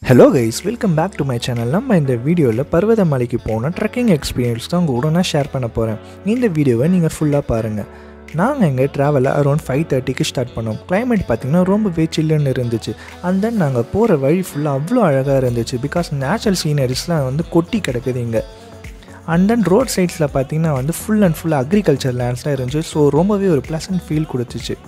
hello guys welcome back to my channel நம்ம இந்த வீடியோவில் பர்வதமலைக்கு போன ட்ரெக்கிங் எக்ஸ்பீரியன்ஸ் தான் உங்கள் கூட நான் ஷேர் பண்ண போகிறேன் இந்த வீடியோவை நீங்கள் ஃபுல்லாக பாருங்கள் நாங்கள் எங்கள் ட்ராவலை அரௌண்ட் ஃபைவ் தேர்ட்டிக்கு ஸ்டார்ட் பண்ணோம் climate பார்த்திங்கன்னா ரொம்பவே சில்லுன்னு இருந்துச்சு அண்ட் தென் நாங்கள் போகிற வழி ஃபுல்லாக அவ்வளோ அழகாக இருந்துச்சு பிகாஸ் நேச்சுரல் சீனரிஸ்லாம் வந்து கொட்டி கிடக்குது இங்கே அண்ட் தென் ரோட் சைட்ஸில் பார்த்தீங்கன்னா வந்து ஃபுல் அண்ட் ஃபுல் அக்ரிகல்ச்சர் லேண்ட்ஸ்லாம் இருந்துச்சு ஸோ ரொம்பவே ஒரு ப்ளசன்ட் ஃபீல் கொடுத்துச்சு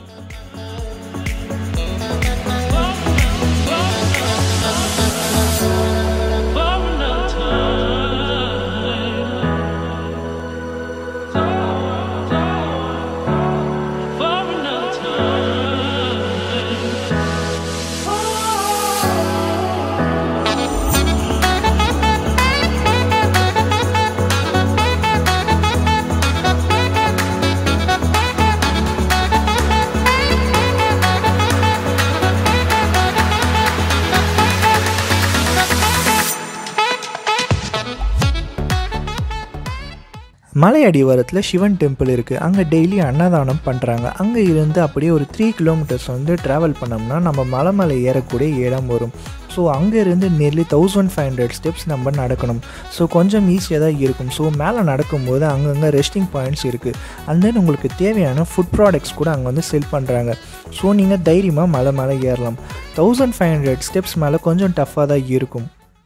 மலை அடிவாரத்தில் சிவன் டெம்பிள் இருக்குது அங்கே டெய்லி அன்னதானம் பண்ணுறாங்க அங்கே இருந்து அப்படியே ஒரு த்ரீ கிலோமீட்டர்ஸ் வந்து ட்ராவல் பண்ணோம்னா நம்ம மலை மலை ஏறக்கூடிய இடம் வரும் ஸோ அங்கேருந்து nearly thousand five hundred steps நம்ம நடக்கணும் ஸோ கொஞ்சம் ஈஸியாக தான் இருக்கும் ஸோ மேலே நடக்கும்போது அங்கங்கே ரெஸ்டிங் பாயிண்ட்ஸ் இருக்குது அண்ட் தென் உங்களுக்கு தேவையான ஃபுட் ப்ராடக்ட்ஸ் கூட அங்கே வந்து செல் பண்ணுறாங்க ஸோ நீங்கள் தைரியமாக மலை மேலே ஏறலாம் தௌசண்ட் ஃபைவ் ஹண்ட்ரட் ஸ்டெப்ஸ் மேலே கொஞ்சம் டஃப்பாக தான் இருக்கும்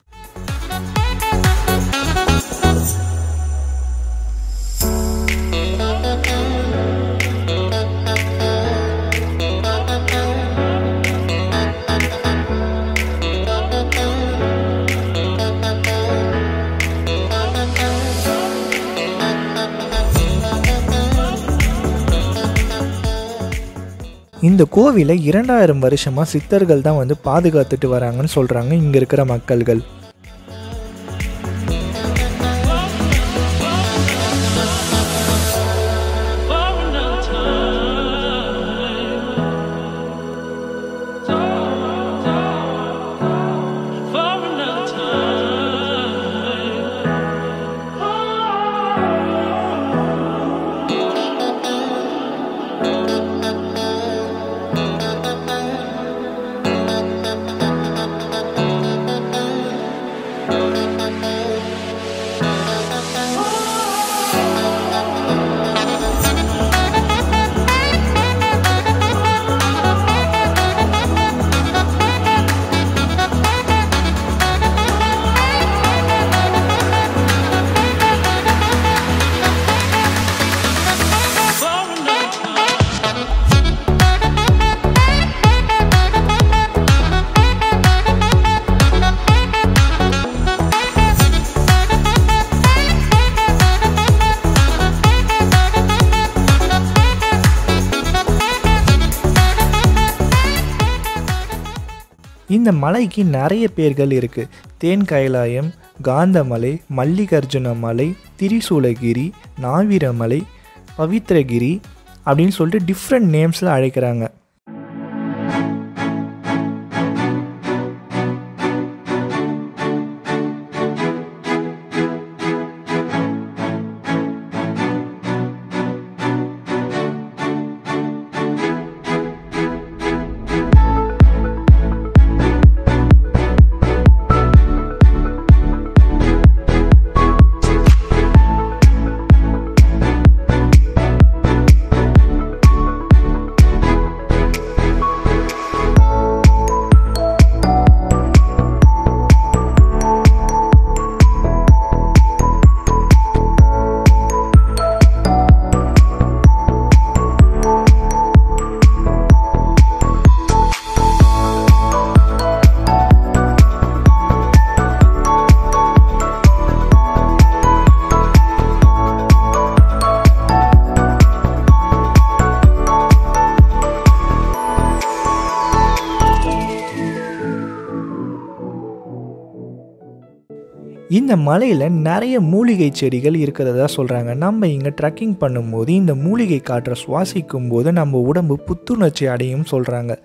இந்த கோவிலை இரண்டாயிரம் வருஷமாக சித்தர்கள் தான் வந்து பாதுகாத்துட்டு வராங்கன்னு சொல்கிறாங்க இங்கே இருக்கிற மக்கள்கள் இந்த மலைக்கு நிறைய பேர்கள் இருக்குது தேன் கைலாயம் காந்தமலை மல்லிகார்ஜுன மலை திரிசூலகிரி நாவிரமலை பவித்ரகிரி அப்படின்னு சொல்லிட்டு டிஃப்ரெண்ட் நேம்ஸில் அழைக்கிறாங்க இந்த மலையில் நிறைய மூலிகை செடிகள் இருக்கிறதா சொல்கிறாங்க நம்ம இங்கே ட்ரெக்கிங் பண்ணும்போது இந்த மூலிகை காற்றை சுவாசிக்கும் போது நம்ம உடம்பு புத்துணர்ச்சி அடையும் சொல்கிறாங்க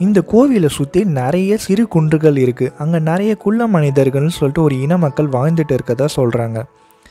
இந்த கோவிலை சுற்றி நிறைய சிறு குன்றுகள் இருக்குது அங்கே நிறைய குள்ள மனிதர்கள்னு சொல்லிட்டு ஒரு இன மக்கள் வாழ்ந்துட்டு இருக்கதா சொல்கிறாங்க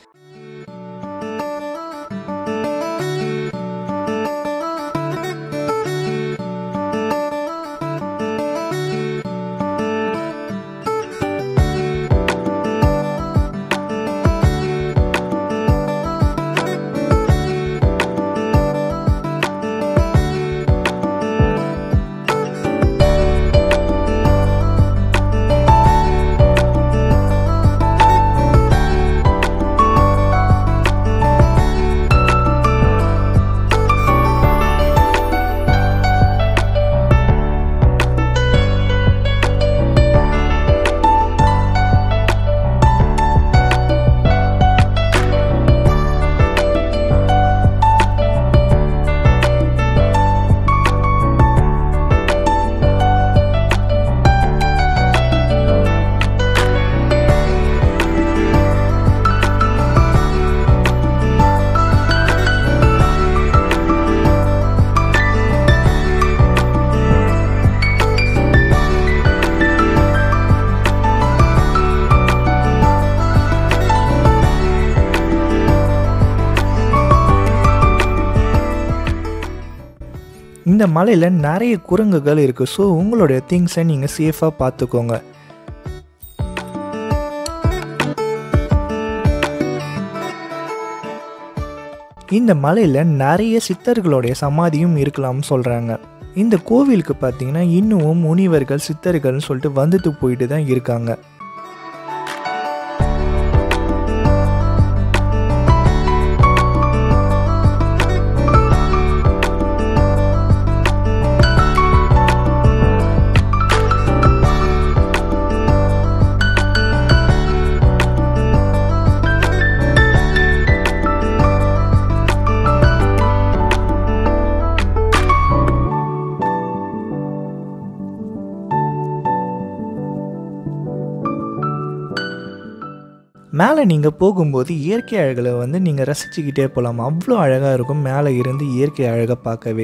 இந்த மலையில் நிறைய குரங்குகள் இருக்குது ஸோ உங்களுடைய திங்ஸை நீங்கள் சேஃபாக பார்த்துக்கோங்க இந்த மலையில் நிறைய சித்தர்களுடைய சமாதியும் இருக்கலாம்னு சொல்கிறாங்க இந்த கோவிலுக்கு பார்த்தீங்கன்னா இன்னமும் முனிவர்கள் சித்தர்கள்னு சொல்லிட்டு வந்துட்டு போயிட்டு தான் இருக்காங்க மேலே நீங்கள் போகும்போது இயற்கை அழகளை வந்து நீங்கள் ரசிச்சுக்கிட்டே போகலாம் அவ்வளோ அழகாக இருக்கும் மேலே இருந்து இயற்கை அழகை பார்க்கவே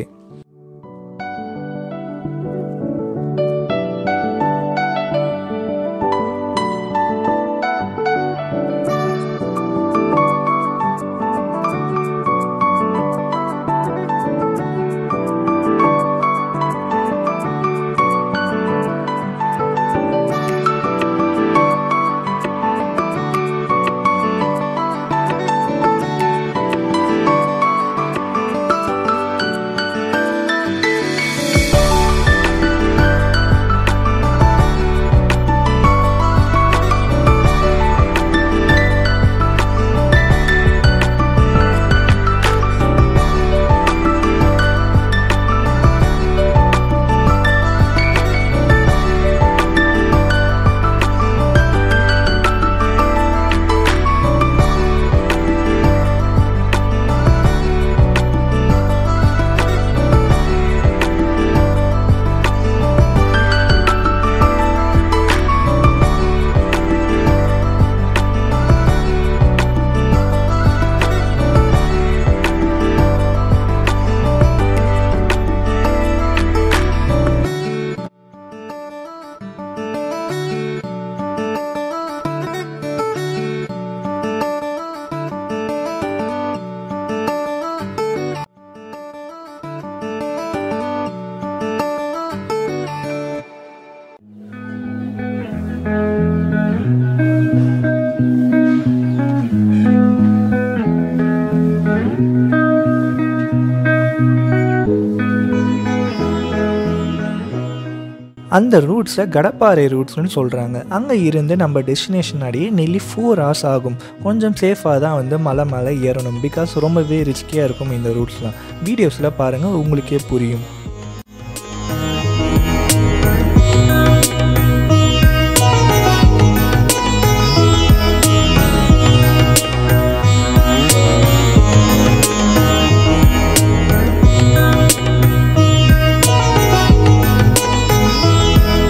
அந்த ரூட்ஸை கடப்பாறை ரூட்ஸ்னு சொல்கிறாங்க அங்கே இருந்து நம்ம டெஸ்டினேஷன் அடையே நெல்லி ஃபோர் ஹவர்ஸ் ஆகும் கொஞ்சம் சேஃபாக தான் வந்து மலை மலை ஏறணும் பிகாஸ் ரொம்பவே ரிஸ்கியாக இருக்கும் இந்த ரூட்ஸ்லாம் வீடியோஸில் பாருங்கள் உங்களுக்கே புரியும்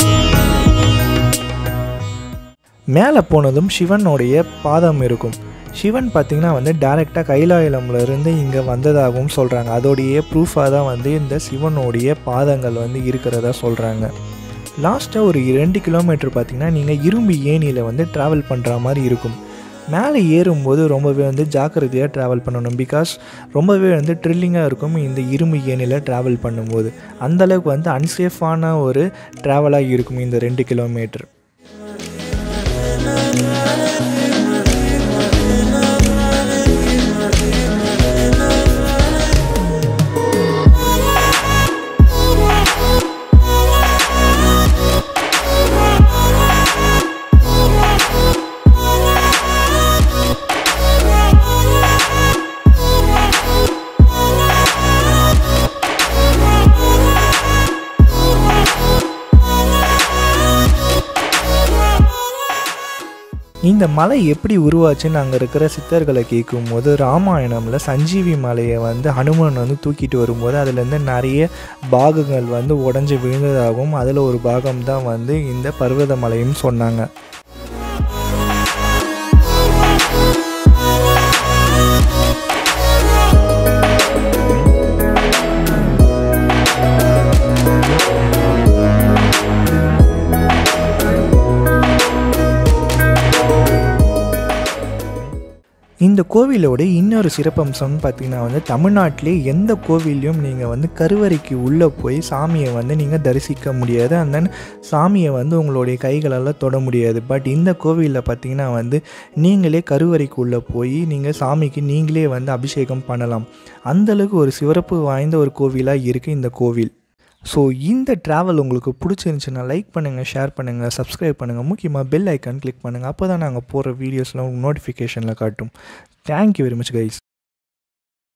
மேலே போனதும் சிவனுடைய பாதம் இருக்கும் சிவன் பார்த்திங்கன்னா வந்து டேரெக்டாக கைலாயலம்லேருந்து இங்கே வந்ததாகவும் சொல்கிறாங்க அதோடைய ப்ரூஃபாக தான் வந்து இந்த சிவனுடைய பாதங்கள் வந்து இருக்கிறதா சொல்கிறாங்க லாஸ்ட்டாக ஒரு ரெண்டு கிலோமீட்டர் பார்த்திங்கன்னா நீங்கள் இரும்பு ஏணியில் வந்து ட்ராவல் பண்ணுற மாதிரி இருக்கும் மேலே ஏறும்போது ரொம்பவே வந்து ஜாக்கிரதையாக ட்ராவல் பண்ணணும் பிகாஸ் ரொம்பவே வந்து ட்ரில்லிங்காக இருக்கும் இந்த இரும்பு ஏணியில் ட்ராவல் பண்ணும்போது அந்தளவுக்கு வந்து அன்சேஃபான ஒரு ட்ராவலாக இருக்கும் இந்த ரெண்டு கிலோமீட்டர் இந்த மலை எப்படி உருவாச்சுன்னு அங்கே இருக்கிற சித்தர்களை கேட்கும்போது ராமாயணமில் சஞ்சீவி மலையை வந்து ஹனுமன் வந்து தூக்கிட்டு வரும்போது அதுலேருந்து நிறைய பாகங்கள் வந்து உடஞ்சி விழுந்ததாகவும் அதில் ஒரு பாகம் தான் வந்து இந்த பர்வத மலையும் சொன்னாங்க இந்த கோவிலோட இன்னொரு சிறப்பம்சம்னு பார்த்தீங்கன்னா வந்து தமிழ்நாட்டிலே எந்த கோவிலையும் நீங்கள் வந்து கருவறைக்கு உள்ளே போய் சாமியை வந்து நீங்கள் தரிசிக்க முடியாது அண்ட் தென் சாமியை வந்து உங்களுடைய கைகளால் தொட முடியாது பட் இந்த கோவிலில் பார்த்தீங்கன்னா வந்து நீங்களே கருவறைக்கு உள்ளே போய் நீங்கள் சாமிக்கு நீங்களே வந்து அபிஷேகம் பண்ணலாம் அந்தளவுக்கு ஒரு சிறப்பு வாய்ந்த ஒரு கோவிலாக இருக்குது இந்த கோவில் ஸோ இந்த ட்ராவல் உங்களுக்கு பிடிச்சிருந்துச்சுன்னா லைக் பண்ணுங்கள் ஷேர் பண்ணுங்கள் சப்ஸ்கிரைப் பண்ணுங்கள் முக்கியமாக பெல் ஐக்கான் கிளிக் பண்ணுங்கள் அப்போ தான் நாங்கள் போகிற வீடியோஸ்லாம் உங்களுக்கு நோட்டிஃபிகேஷனில் காட்டும் தேங்க்யூ வெரி மச் கைஸ்